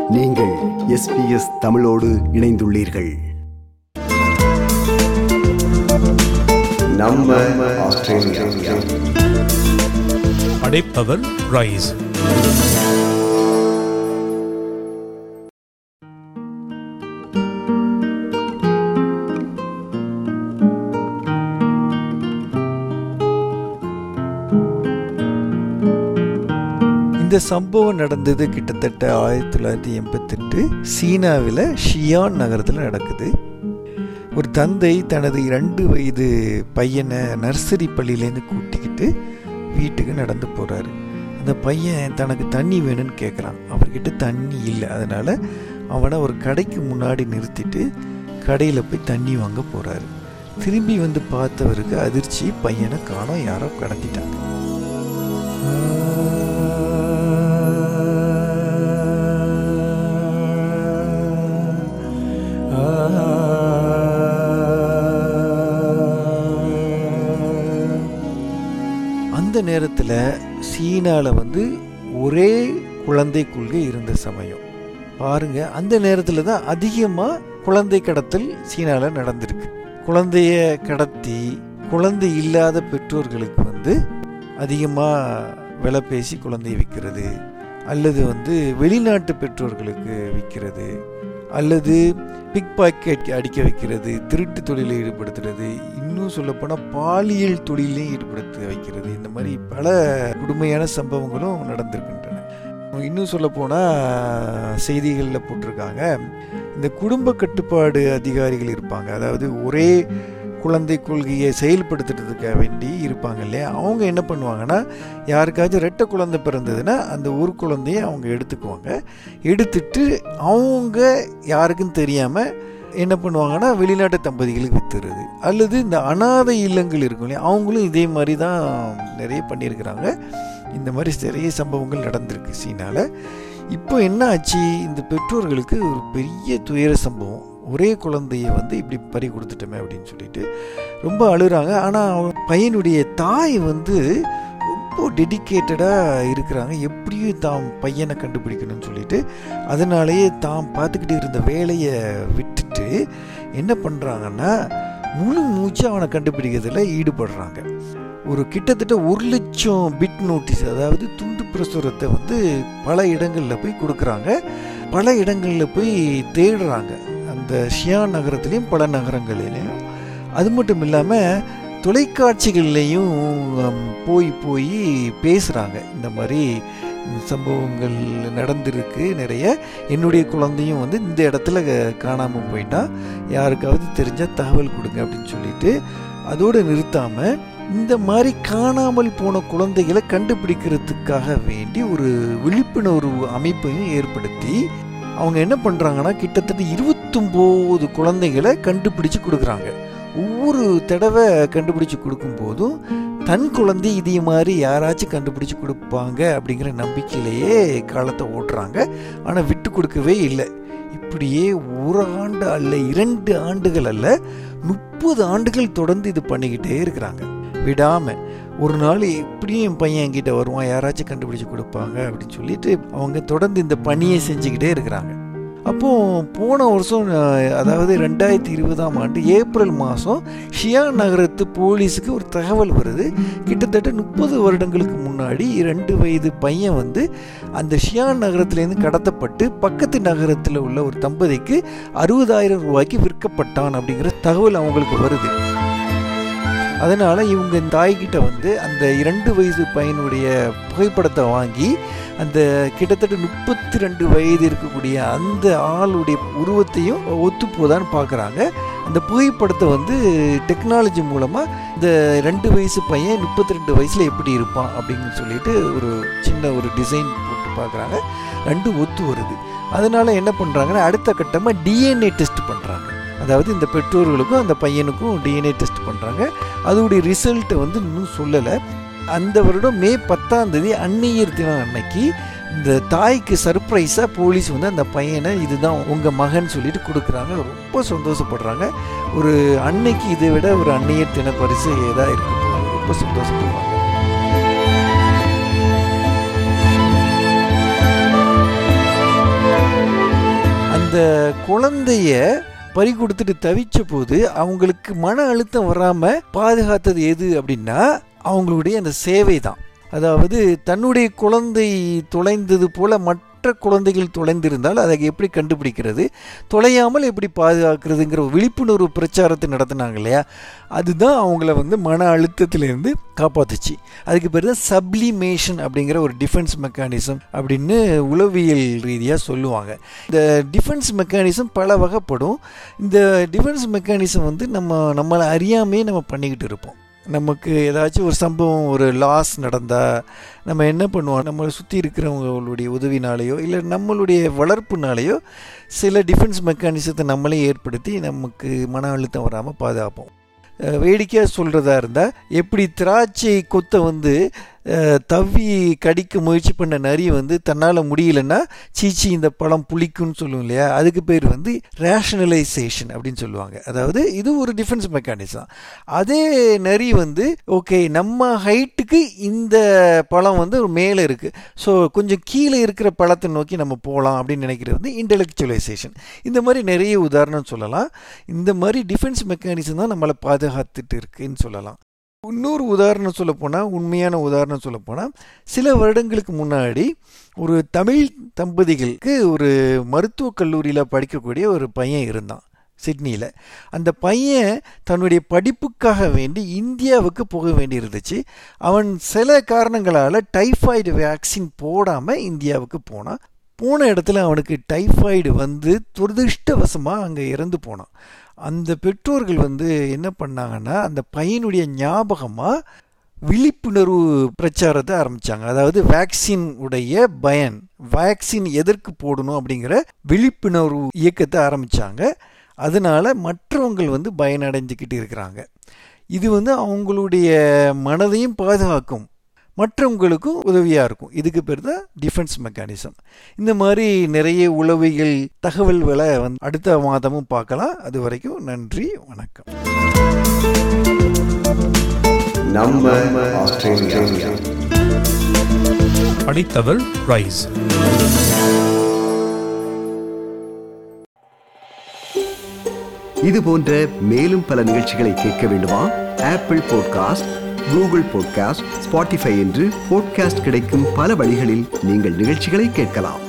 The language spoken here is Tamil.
நீங்கள் எஸ்பிஎஸ் தமிழோடு இணைந்துள்ளீர்கள் நம்ம ஆஸ்திரேலியா படைப்பவர் ரைஸ் இந்த சம்பவம் நடந்தது கிட்டத்தட்ட ஆயிரத்தி தொள்ளாயிரத்தி எண்பத்தெட்டு சீனாவில் ஷியான் நகரத்தில் நடக்குது ஒரு தந்தை தனது இரண்டு வயது பையனை நர்சரி பள்ளியிலேருந்து கூட்டிக்கிட்டு வீட்டுக்கு நடந்து போகிறாரு அந்த பையன் தனக்கு தண்ணி வேணும்னு கேட்குறான் அவர்கிட்ட தண்ணி இல்லை அதனால் அவனை ஒரு கடைக்கு முன்னாடி நிறுத்திட்டு கடையில் போய் தண்ணி வாங்க போகிறாரு திரும்பி வந்து பார்த்தவருக்கு அதிர்ச்சி பையனை காணோம் யாரோ கடத்திட்டாங்க அந்த நேரத்தில் சீனாவில் வந்து ஒரே குழந்தை கொள்கை இருந்த சமயம் பாருங்க அந்த நேரத்தில் தான் அதிகமாக குழந்தை கடத்தல் சீனாவில் நடந்திருக்கு குழந்தைய கடத்தி குழந்தை இல்லாத பெற்றோர்களுக்கு வந்து அதிகமாக விலை பேசி குழந்தைய விற்கிறது அல்லது வந்து வெளிநாட்டு பெற்றோர்களுக்கு விற்கிறது அல்லது பிக் பாக்கெட் அடிக்க வைக்கிறது திருட்டு தொழிலில் ஈடுபடுத்துறது இன்னும் சொல்லப்போனால் பாலியல் தொழிலையும் ஈடுபடுத்த வைக்கிறது இந்த மாதிரி பல கொடுமையான சம்பவங்களும் நடந்திருக்கின்றன இன்னும் சொல்லப்போனால் செய்திகளில் போட்டிருக்காங்க இந்த குடும்ப கட்டுப்பாடு அதிகாரிகள் இருப்பாங்க அதாவது ஒரே குழந்தை கொள்கையை செயல்படுத்துறதுக்காக வேண்டி இருப்பாங்க இல்லையா அவங்க என்ன பண்ணுவாங்கன்னா யாருக்காச்சும் ரெட்டை குழந்தை பிறந்ததுன்னா அந்த ஒரு குழந்தைய அவங்க எடுத்துக்குவாங்க எடுத்துட்டு அவங்க யாருக்கும் தெரியாமல் என்ன பண்ணுவாங்கன்னா வெளிநாட்டு தம்பதிகளுக்கு வித்துறது அல்லது இந்த அனாதை இல்லங்கள் இருக்கும் இல்லையா அவங்களும் இதே மாதிரி தான் நிறைய பண்ணியிருக்கிறாங்க இந்த மாதிரி நிறைய சம்பவங்கள் நடந்திருக்கு சீனாவில் இப்போ என்ன ஆச்சு இந்த பெற்றோர்களுக்கு ஒரு பெரிய துயர சம்பவம் ஒரே குழந்தைய வந்து இப்படி பறி கொடுத்துட்டோமே அப்படின்னு சொல்லிட்டு ரொம்ப அழுகிறாங்க ஆனால் பையனுடைய தாய் வந்து ரொம்ப டெடிக்கேட்டடாக இருக்கிறாங்க எப்படியும் தாம் பையனை கண்டுபிடிக்கணும்னு சொல்லிட்டு அதனாலேயே தாம் பார்த்துக்கிட்டு இருந்த வேலையை விட்டுட்டு என்ன பண்ணுறாங்கன்னா முழு மூச்சு அவனை கண்டுபிடிக்கிறதுல ஈடுபடுறாங்க ஒரு கிட்டத்தட்ட ஒரு லட்சம் பிட் நோட்டீஸ் அதாவது துண்டு பிரசுரத்தை வந்து பல இடங்களில் போய் கொடுக்குறாங்க பல இடங்களில் போய் தேடுறாங்க அந்த ஷியான் நகரத்துலேயும் பல நகரங்களிலையும் அது மட்டும் இல்லாமல் தொலைக்காட்சிகள்லேயும் போய் போய் பேசுகிறாங்க இந்த மாதிரி சம்பவங்கள் நடந்திருக்கு நிறைய என்னுடைய குழந்தையும் வந்து இந்த இடத்துல காணாமல் போயிட்டா யாருக்காவது தெரிஞ்சால் தகவல் கொடுங்க அப்படின்னு சொல்லிட்டு அதோடு நிறுத்தாமல் இந்த மாதிரி காணாமல் போன குழந்தைகளை கண்டுபிடிக்கிறதுக்காக வேண்டி ஒரு விழிப்புணர்வு அமைப்பையும் ஏற்படுத்தி அவங்க என்ன பண்ணுறாங்கன்னா கிட்டத்தட்ட இருபத்தொம்போது குழந்தைகளை கண்டுபிடிச்சு கொடுக்குறாங்க ஒவ்வொரு தடவை கண்டுபிடிச்சு கொடுக்கும்போதும் தன் குழந்தை இதே மாதிரி யாராச்சும் கண்டுபிடிச்சு கொடுப்பாங்க அப்படிங்கிற நம்பிக்கையிலேயே காலத்தை ஓட்டுறாங்க ஆனால் விட்டு கொடுக்கவே இல்லை இப்படியே ஒரு ஆண்டு அல்ல இரண்டு ஆண்டுகள் அல்ல முப்பது ஆண்டுகள் தொடர்ந்து இது பண்ணிக்கிட்டே இருக்கிறாங்க விடாமல் ஒரு நாள் எப்படியும் என் பையன் என்கிட்ட வருவான் யாராச்சும் கண்டுபிடிச்சு கொடுப்பாங்க அப்படின்னு சொல்லிட்டு அவங்க தொடர்ந்து இந்த பணியை செஞ்சுக்கிட்டே இருக்கிறாங்க அப்போது போன வருஷம் அதாவது ரெண்டாயிரத்தி இருபதாம் ஆண்டு ஏப்ரல் மாதம் ஷியான் நகரத்து போலீஸுக்கு ஒரு தகவல் வருது கிட்டத்தட்ட முப்பது வருடங்களுக்கு முன்னாடி ரெண்டு வயது பையன் வந்து அந்த ஷியான் நகரத்துலேருந்து கடத்தப்பட்டு பக்கத்து நகரத்தில் உள்ள ஒரு தம்பதிக்கு அறுபதாயிரம் ரூபாய்க்கு விற்கப்பட்டான் அப்படிங்கிற தகவல் அவங்களுக்கு வருது அதனால் இவங்க தாய்கிட்ட வந்து அந்த இரண்டு வயசு பையனுடைய புகைப்படத்தை வாங்கி அந்த கிட்டத்தட்ட முப்பத்தி ரெண்டு வயது இருக்கக்கூடிய அந்த ஆளுடைய உருவத்தையும் ஒத்துப்போதான்னு பார்க்குறாங்க அந்த புகைப்படத்தை வந்து டெக்னாலஜி மூலமாக இந்த ரெண்டு வயசு பையன் முப்பத்தி ரெண்டு வயசில் எப்படி இருப்பான் அப்படின்னு சொல்லிட்டு ஒரு சின்ன ஒரு டிசைன் போட்டு பார்க்குறாங்க ரெண்டும் ஒத்து வருது அதனால் என்ன பண்ணுறாங்கன்னா அடுத்த கட்டமாக டிஎன்ஏ டெஸ்ட் பண்ணுறாங்க அதாவது இந்த பெற்றோர்களுக்கும் அந்த பையனுக்கும் டிஎன்ஏ டெஸ்ட் பண்ணுறாங்க அதோடைய ரிசல்ட்டை வந்து இன்னும் சொல்லலை அந்த வருடம் மே பத்தாம் தேதி அன்னையர் தினம் அன்னைக்கு இந்த தாய்க்கு சர்ப்ரைஸாக போலீஸ் வந்து அந்த பையனை இதுதான் உங்கள் மகன் சொல்லிட்டு கொடுக்குறாங்க ரொம்ப சந்தோஷப்படுறாங்க ஒரு அன்னைக்கு இதை விட ஒரு அன்னையர் தின பரிசு ஏதா இருக்கு ரொம்ப சந்தோஷப்படுறாங்க அந்த குழந்தைய பறி கொடுத்துட்டு தவிச்ச போது அவங்களுக்கு மன அழுத்தம் வராமல் பாதுகாத்தது எது அப்படின்னா அவங்களுடைய அந்த சேவை தான் அதாவது தன்னுடைய குழந்தை தொலைந்தது போல மற்ற குழந்தைகள் தொலைந்திருந்தால் அதை எப்படி கண்டுபிடிக்கிறது தொலையாமல் எப்படி பாதுகாக்கிறதுங்கிற ஒரு விழிப்புணர்வு பிரச்சாரத்தை நடத்தினாங்க இல்லையா அதுதான் அவங்கள வந்து மன அழுத்தத்திலிருந்து காப்பாத்துச்சு அதுக்கு பேர் தான் சப்ளிமேஷன் அப்படிங்கிற ஒரு டிஃபென்ஸ் மெக்கானிசம் அப்படின்னு உளவியல் ரீதியாக சொல்லுவாங்க இந்த டிஃபென்ஸ் மெக்கானிசம் பல வகைப்படும் இந்த டிஃபென்ஸ் மெக்கானிசம் வந்து நம்ம நம்மளை அறியாமே நம்ம பண்ணிக்கிட்டு இருப்போம் நமக்கு ஏதாச்சும் ஒரு சம்பவம் ஒரு லாஸ் நடந்தால் நம்ம என்ன பண்ணுவோம் நம்மளை சுற்றி இருக்கிறவங்களுடைய உதவினாலேயோ இல்லை நம்மளுடைய வளர்ப்புனாலேயோ சில டிஃபென்ஸ் மெக்கானிசத்தை நம்மளே ஏற்படுத்தி நமக்கு மன அழுத்தம் வராமல் பாதுகாப்போம் அஹ் வேடிக்கையாக சொல்கிறதா இருந்தால் எப்படி திராட்சை கொத்தை வந்து அஹ், தவ்வி கடிக்க முயற்சி பண்ண நரி வந்து தன்னால் முடியலன்னா சீச்சி இந்த பழம் புளிக்கும்னு சொல்லுவோம் இல்லையா அதுக்கு பேர் வந்து ரேஷனலைசேஷன் அப்படின்னு சொல்லுவாங்க அதாவது இது ஒரு டிஃபென்ஸ் மெக்கானிசம் அதே நரி வந்து ஓகே நம்ம ஹைட்டுக்கு இந்த பழம் வந்து ஒரு மேலே இருக்குது ஸோ கொஞ்சம் கீழே இருக்கிற பழத்தை நோக்கி நம்ம போகலாம் அப்படின்னு நினைக்கிறது வந்து இன்டெலெக்சுவலைசேஷன் இந்த மாதிரி நிறைய உதாரணம் சொல்லலாம் இந்த மாதிரி டிஃபென்ஸ் மெக்கானிசம் தான் நம்மளை பாதுகாத்துட்டு இருக்குன்னு சொல்லலாம் இன்னொரு உதாரணம் சொல்ல போனால் உண்மையான உதாரணம் சொல்ல போனால் சில வருடங்களுக்கு முன்னாடி ஒரு தமிழ் தம்பதிகளுக்கு ஒரு மருத்துவக் கல்லூரியில் படிக்கக்கூடிய ஒரு பையன் இருந்தான் சிட்னியில் அந்த பையன் தன்னுடைய படிப்புக்காக வேண்டி இந்தியாவுக்கு போக வேண்டி இருந்துச்சு அவன் சில காரணங்களால் டைஃபாய்டு வேக்சின் போடாமல் இந்தியாவுக்கு போனான் போன இடத்துல அவனுக்கு டைஃபாய்டு வந்து துரதிருஷ்டவசமாக அங்கே இறந்து போனான் அந்த பெற்றோர்கள் வந்து என்ன பண்ணாங்கன்னா அந்த பையனுடைய ஞாபகமாக விழிப்புணர்வு பிரச்சாரத்தை ஆரம்பித்தாங்க அதாவது வேக்சின் உடைய பயன் வேக்சின் எதற்கு போடணும் அப்படிங்கிற விழிப்புணர்வு இயக்கத்தை ஆரம்பித்தாங்க அதனால மற்றவங்கள் வந்து பயனடைஞ்சுக்கிட்டு இருக்கிறாங்க இது வந்து அவங்களுடைய மனதையும் பாதுகாக்கும் மற்றவங்களுக்கும் உதவியாக இருக்கும் இதுக்கு பேர் தான் டிஃபென்ஸ் மெக்கானிசம் இந்த மாதிரி நிறைய உளவியல் தகவல்களை வந்து அடுத்த மாதமும் பார்க்கலாம் அது வரைக்கும் நன்றி வணக்கம் நம்ம ஆஸ்திரேலியா படித்தவர் ரைஸ் இது போன்ற மேலும் பல நிகழ்ச்சிகளை கேட்க வேண்டுமா Apple podcast Google podcast Spotify என்று பாட்காஸ்ட் கிடைக்கும் பல வழிகளில் நீங்கள் நிகழ்ச்சிகளை கேட்கலாம்